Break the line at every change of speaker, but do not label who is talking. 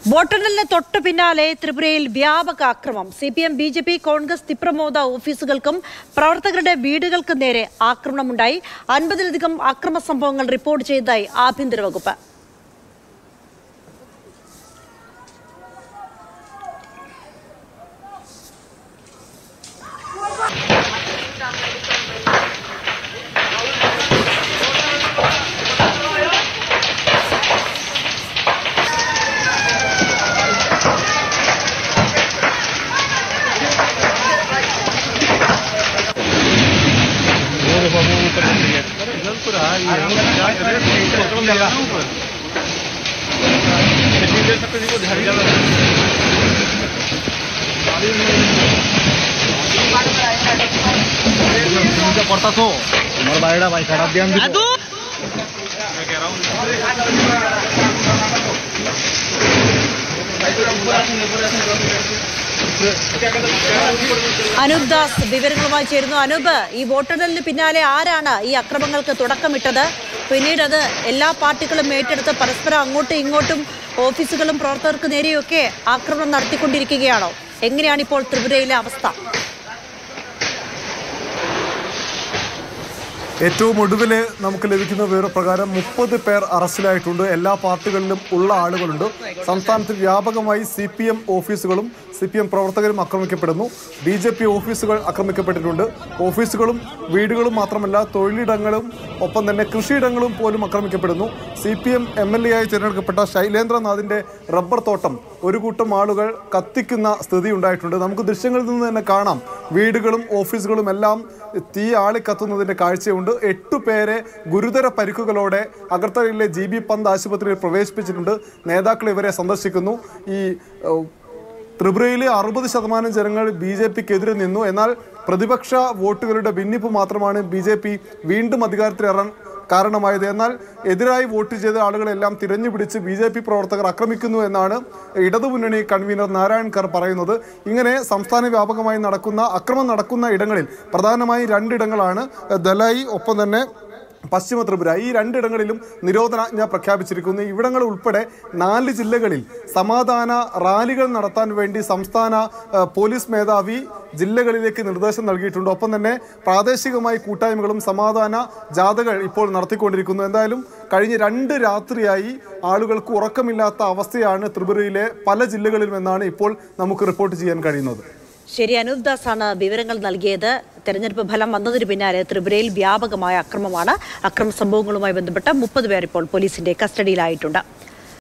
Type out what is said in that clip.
വോട്ടെണ്ണലിന് തൊട്ടു പിന്നാലെ ത്രിപുരയിൽ വ്യാപക അക്രമം C P M B J P Congress Tipra Motha ഓഫീസുകൾക്കും പ്രവർത്തകരുടെ വീടുകൾക്കും നേരെ ആക്രമണമുണ്ടായി അൻപതിലധികം അക്രമ സംഭവങ്ങൾ റിപ്പോർട്ട് ചെയ്തതായി ആഭ്യന്തര വകുപ്പ്
করতাছো তোমার বাড়িটা ভাই খারাপ দিয়ে দিব
അനൂപ് ദാസ് വിവരങ്ങളുമായി ചേരുന്നു അനൂപ് ഈ വോട്ടെണ്ണലിന് പിന്നാലെ ആരാണ് ഈ അക്രമങ്ങൾക്ക് തുടക്കമിട്ടത് പിന്നീട് അത് എല്ലാ പാർട്ടികളും ഏറ്റെടുത്ത് പരസ്പരം അങ്ങോട്ടും ഇങ്ങോട്ടും ഓഫീസുകളും പ്രവർത്തകർക്ക് നേരെയൊക്കെ ആക്രമണം നടത്തിക്കൊണ്ടിരിക്കുകയാണോ എങ്ങനെയാണ് ഇപ്പോൾ ത്രിപുരയിലെ അവസ്ഥ
ഏറ്റവും ഒടുവിൽ നമുക്ക് ലഭിക്കുന്ന വിവരപ്രകാരം മുപ്പത് പേർ അറസ്റ്റിലായിട്ടുണ്ട് എല്ലാ പാർട്ടികളിലും ഉള്ള ആളുകളുണ്ട് സംസ്ഥാനത്ത് വ്യാപകമായി സി പി എം ഓഫീസുകളും സി പി എം പ്രവർത്തകരും ആക്രമിക്കപ്പെടുന്നു ബി ജെ പി ഓഫീസുകൾ ആക്രമിക്കപ്പെട്ടിട്ടുണ്ട് ഓഫീസുകളും വീടുകളും മാത്രമല്ല തൊഴിലിടങ്ങളും ഒപ്പം തന്നെ കൃഷിയിടങ്ങളും പോലും ആക്രമിക്കപ്പെടുന്നു C P M M L A ആയി തിരഞ്ഞെടുക്കപ്പെട്ട ശൈലേന്ദ്രനാഥിന്റെ റബ്ബർ തോട്ടം ഒരു കൂട്ടം ആളുകൾ കത്തിക്കുന്ന സ്ഥിതി ഉണ്ടായിട്ടുണ്ട് നമുക്ക് ദൃശ്യങ്ങളിൽ നിന്ന് തന്നെ കാണാം വീടുകളും ഓഫീസുകളും എല്ലാം തീ ആളിക്കത്തുന്നതിന്റെ കാഴ്ചയുണ്ട് എട്ടു പേരെ ഗുരുതര പരിക്കുകളോടെ അഗർത്തലയിലെ ജി ബി പന്ത് ആശുപത്രിയിൽ പ്രവേശിപ്പിച്ചിട്ടുണ്ട് നേതാക്കൾ ഇവരെ സന്ദർശിക്കുന്നു ഈ ഏഹ്, ത്രിപുരയിലെ അറുപത് ശതമാനം ജനങ്ങൾ ബി ജെ പിക്കെതിരെ നിന്നു എന്നാൽ പ്രതിപക്ഷ വോട്ടുകളുടെ ഭിന്നിപ്പ് മാത്രമാണ് ബി ജെ പി വീണ്ടും അധികാരത്തിലേറാൻ കാരണമായത് എന്നാൽ എതിരായി വോട്ട് ചെയ്ത ആളുകളെല്ലാം തിരഞ്ഞുപിടിച്ച് ബി ജെ പി പ്രവർത്തകർ ആക്രമിക്കുന്നു എന്നാണ് ഇടതുമുന്നണി കൺവീനർ നാരായൺ കർ പറയുന്നത് ഇങ്ങനെ സംസ്ഥാന വ്യാപകമായി നടക്കുന്ന അക്രമം നടക്കുന്ന ഇടങ്ങളിൽ പ്രധാനമായും രണ്ടിടങ്ങളാണ് ദലായി ഒപ്പം തന്നെ പശ്ചിമ ത്രിപുര ഈ രണ്ടിടങ്ങളിലും നിരോധനാജ്ഞ പ്രഖ്യാപിച്ചിരിക്കുന്നു ഇവിടങ്ങൾ ഉൾപ്പെടെ നാല് ജില്ലകളിൽ സമാധാന റാലികൾ നടത്താൻ വേണ്ടി സംസ്ഥാന ഏഹ്, പോലീസ് മേധാവി ജില്ലകളിലേക്ക് നിർദ്ദേശം നൽകിയിട്ടുണ്ട് ഒപ്പം തന്നെ പ്രാദേശികമായി കൂട്ടായ്മകളും സമാധാന ജാഥകൾ ഇപ്പോൾ നടത്തിക്കൊണ്ടിരിക്കുന്നു എന്തായാലും കഴിഞ്ഞ രണ്ട് രാത്രിയായി ആളുകൾക്ക് ഉറക്കമില്ലാത്ത അവസ്ഥയാണ് ത്രിപുരയിലെ പല ജില്ലകളിലും എന്നാണ് ഇപ്പോൾ നമുക്ക് റിപ്പോർട്ട് ചെയ്യാൻ കഴിയുന്നത്
ശരി അനൂപ് ദാസ് ആണ് വിവരങ്ങൾ നൽകിയത് തെരഞ്ഞെടുപ്പ് ഫലം വന്നതിന് പിന്നാലെ ത്രിപുരയിൽ വ്യാപകമായ അക്രമമാണ് അക്രമ സംഭവങ്ങളുമായി ബന്ധപ്പെട്ട് മുപ്പത് പേർ ഇപ്പോൾ പോലീസിന്റെ കസ്റ്റഡിയിലായിട്ടുണ്ട്